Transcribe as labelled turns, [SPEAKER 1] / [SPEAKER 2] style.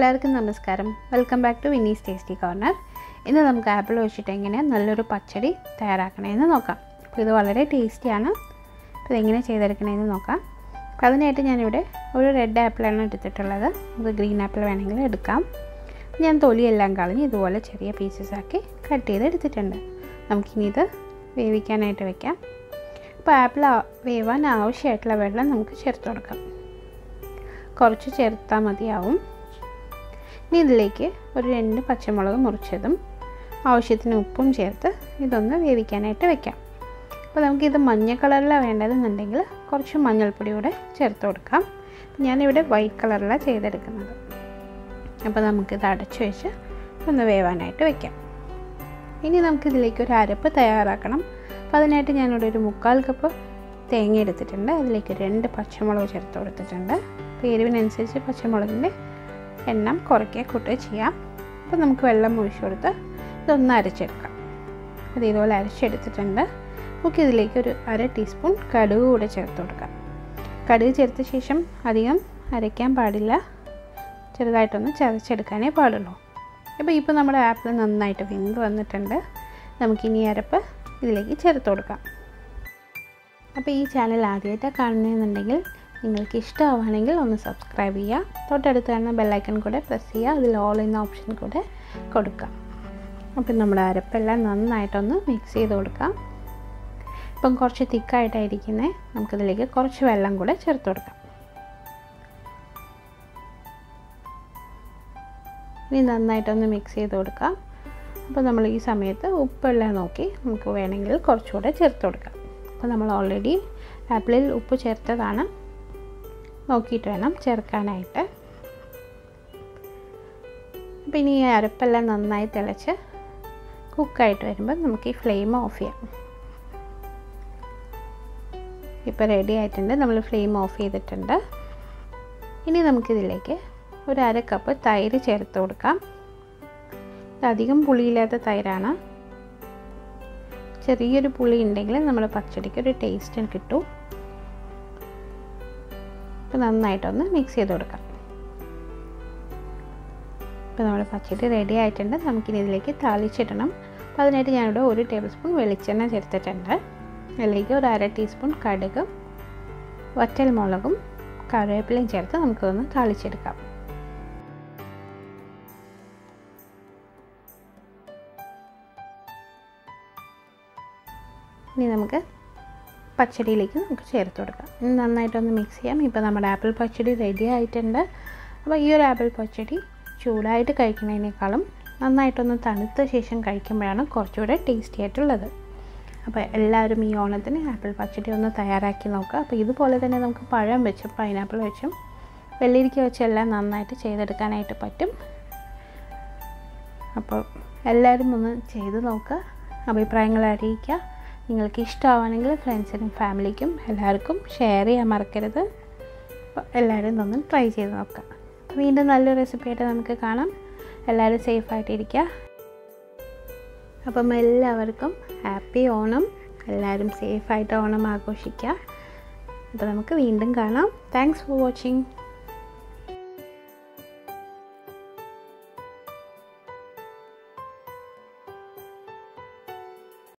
[SPEAKER 1] എല്ലാവർക്കും നമസ്കാരം welcome back to Vini's tasty corner ഇന്ന് നമുക്ക് ആപ്പിൾ വെച്ചിട്ട് എങ്ങനെ നല്ലൊരു പച്ചടി തയ്യാറാക്കണമെന്ന് നോക്കാം അപ്പോൾ ഇത് വളരെ ടേസ്റ്റിയാണ് അപ്പോൾ ഇതെങ്ങനെ ചെയ്തെടുക്കണമെന്ന് നോക്കാം അപ്പോൾ അതിനായിട്ട് ഞാനിവിടെ ഒരു റെഡ് ആപ്പിളാണ് എടുത്തിട്ടുള്ളത് നമുക്ക് ഗ്രീൻ ആപ്പിൾ വേണമെങ്കിൽ എടുക്കാം ഞാൻ തൊലിയെല്ലാം കളഞ്ഞ് ഇതുപോലെ ചെറിയ പീസസ് ആക്കി കട്ട് ചെയ്ത് എടുത്തിട്ടുണ്ട് നമുക്കിനി ഇത് വേവിക്കാനായിട്ട് വെക്കാം അപ്പോൾ ആപ്പിൾ വേവാൻ ആവശ്യമായിട്ടുള്ള വെള്ളം നമുക്ക് ചേർത്ത് കൊടുക്കാം കുറച്ച് ചേർത്താൽ മതിയാവും ഇനി ഇതിലേക്ക് ഒരു രണ്ട് പച്ചമുളക് മുറിച്ചതും ആവശ്യത്തിന് ഉപ്പും ചേർത്ത് ഇതൊന്ന് വേവിക്കാനായിട്ട് വെക്കാം അപ്പോൾ നമുക്കിത് മഞ്ഞ കളറിലാണ് വേണ്ടതെന്നുണ്ടെങ്കിൽ കുറച്ച് മഞ്ഞൾപ്പൊടി കൂടെ ചേർത്ത് കൊടുക്കാം ഞാനിവിടെ വൈറ്റ് കളറിലാണ് ചെയ്തെടുക്കുന്നത് അപ്പോൾ നമുക്കിത് അടച്ചു വെച്ച് ഒന്ന് വേവാനായിട്ട് വെക്കാം ഇനി നമുക്കിതിലേക്ക് ഒരു അരപ്പ് തയ്യാറാക്കണം അപ്പോൾ അതിനായിട്ട് ഞാനിവിടെ ഒരു മുക്കാൽ കപ്പ് തേങ്ങ എടുത്തിട്ടുണ്ട് അതിലേക്ക് രണ്ട് പച്ചമുളക് ചേർത്ത് കൊടുത്തിട്ടുണ്ട് അപ്പോൾ എരിവിനനുസരിച്ച് പച്ചമുളകിൻ്റെ എണ്ണം കുറയ്ക്കുക കൂട്ടുക ചെയ്യാം അപ്പോൾ നമുക്ക് വെള്ളം ഒഴിച്ചു കൊടുത്ത് ഇതൊന്ന് അരച്ചെടുക്കാം അത് ഇതുപോലെ അരച്ചെടുത്തിട്ടുണ്ട് നമുക്ക് ഇതിലേക്ക് ഒരു അര ടീസ്പൂൺ കടുക് കൂടെ ചേർത്ത് കൊടുക്കാം കടുക് ചേർത്ത ശേഷം അധികം അരയ്ക്കാൻ പാടില്ല ചെറുതായിട്ടൊന്ന് ചതച്ചെടുക്കാനേ പാടുള്ളൂ അപ്പോൾ ഇപ്പോൾ നമ്മുടെ ആപ്പിൾ നന്നായിട്ട് വെന്ത് വന്നിട്ടുണ്ട് നമുക്കിനി അരപ്പ് ഇതിലേക്ക് ചേർത്ത് കൊടുക്കാം അപ്പോൾ ഈ ചാനൽ ആദ്യമായിട്ടാണ് കാണുന്നതെന്നുണ്ടെങ്കിൽ നിങ്ങൾക്ക് ഇഷ്ടമാവുകയാണെങ്കിൽ ഒന്ന് സബ്സ്ക്രൈബ് ചെയ്യുക തൊട്ടടുത്ത് കാണുന്ന ബെല്ലൈക്കൺ കൂടെ പ്രസ് ചെയ്യുക അതിൽ ഓൾ എന്ന ഓപ്ഷൻ കൂടെ കൊടുക്കാം അപ്പം നമ്മുടെ അരപ്പെല്ലാം നന്നായിട്ടൊന്ന് മിക്സ് ചെയ്ത് കൊടുക്കാം ഇപ്പം കുറച്ച് തിക്കായിട്ടായിരിക്കുന്നത് നമുക്കിതിലേക്ക് കുറച്ച് വെള്ളം കൂടെ ചേർത്ത് കൊടുക്കാം ഇനി നന്നായിട്ടൊന്ന് മിക്സ് ചെയ്ത് കൊടുക്കാം അപ്പോൾ നമ്മൾ ഈ സമയത്ത് ഉപ്പെല്ലാം നോക്കി നമുക്ക് വേണമെങ്കിൽ കുറച്ചുകൂടെ ചേർത്ത് കൊടുക്കാം അപ്പോൾ നമ്മൾ ഓൾറെഡി ആപ്പിളിൽ ഉപ്പ് ചേർത്തതാണ് നോക്കിയിട്ട് വേണം ചേർക്കാനായിട്ട് അപ്പോൾ ഇനി ഈ അരപ്പെല്ലാം നന്നായി തിളച്ച് കുക്കായിട്ട് വരുമ്പോൾ നമുക്ക് ഈ ഫ്ലെയിം ഓഫ് ചെയ്യാം ഇപ്പോൾ റെഡി ആയിട്ടുണ്ട് നമ്മൾ ഫ്ലെയിം ഓഫ് ചെയ്തിട്ടുണ്ട് ഇനി നമുക്കിതിലേക്ക് ഒരു അര കപ്പ് തൈര് ചേർത്ത് കൊടുക്കാം അധികം പുളിയില്ലാത്ത തൈരാണ് ചെറിയൊരു പുളി ഉണ്ടെങ്കിൽ നമ്മുടെ പച്ചടിക്ക് ഒരു ടേസ്റ്റ് കിട്ടും അപ്പോൾ നന്നായിട്ടൊന്ന് മിക്സ് ചെയ്ത് കൊടുക്കാം ഇപ്പോൾ നമ്മുടെ പച്ചടി റെഡി ആയിട്ടുണ്ട് നമുക്കിനി ഇതിലേക്ക് താളിച്ചിടണം അപ്പോൾ അതിനായിട്ട് ഞാനിവിടെ ഒരു ടേബിൾ സ്പൂൺ വെളിച്ചെണ്ണ ചേർത്തിട്ടുണ്ട് അതിലേക്ക് ഒരു അര ടീസ്പൂൺ കടുകും വറ്റൽ മുളകും കറിവേപ്പിലയും ചേർത്ത് നമുക്കൊന്ന് താളിച്ചെടുക്കാം ഇനി നമുക്ക് പച്ചടിയിലേക്ക് നമുക്ക് ചേർത്ത് കൊടുക്കാം ഇനി നന്നായിട്ടൊന്ന് മിക്സ് ചെയ്യാം ഇപ്പോൾ നമ്മുടെ ആപ്പിൾ പച്ചടി റെഡി ആയിട്ടുണ്ട് അപ്പോൾ ഈ ഒരു ആപ്പിൾ പച്ചടി ചൂടായിട്ട് കഴിക്കുന്നതിനേക്കാളും നന്നായിട്ടൊന്ന് തണുത്ത ശേഷം കഴിക്കുമ്പോഴാണ് കുറച്ചുകൂടെ ടേസ്റ്റി ആയിട്ടുള്ളത് അപ്പോൾ എല്ലാവരും ഈ ഓണത്തിന് ആപ്പിൾ പച്ചടി ഒന്ന് തയ്യാറാക്കി നോക്കുക അപ്പോൾ ഇതുപോലെ തന്നെ നമുക്ക് പഴം വെച്ചും പൈനാപ്പിൾ വെച്ചും വെള്ളിരിക്ക വെച്ചും എല്ലാം നന്നായിട്ട് ചെയ്തെടുക്കാനായിട്ട് പറ്റും അപ്പോൾ എല്ലാവരും ഒന്ന് ചെയ്ത് നോക്കുക അഭിപ്രായങ്ങൾ അറിയിക്കുക നിങ്ങൾക്ക് ഇഷ്ടമാണെങ്കിൽ ഫ്രണ്ട്സിനും ഫാമിലിക്കും എല്ലാവർക്കും ഷെയർ ചെയ്യാൻ മറക്കരുത് അപ്പോൾ എല്ലാവരും ഒന്ന് ട്രൈ ചെയ്ത് നോക്കാം വീണ്ടും നല്ലൊരു റെസിപ്പി ആയിട്ട് നമുക്ക് കാണാം എല്ലാവരും സേഫായിട്ടിരിക്കുക അപ്പം എല്ലാവർക്കും ഹാപ്പി ഓണം എല്ലാവരും സേഫായിട്ട് ഓണം ആഘോഷിക്കുക അപ്പോൾ നമുക്ക് വീണ്ടും കാണാം താങ്ക്സ് ഫോർ വാച്ചിങ്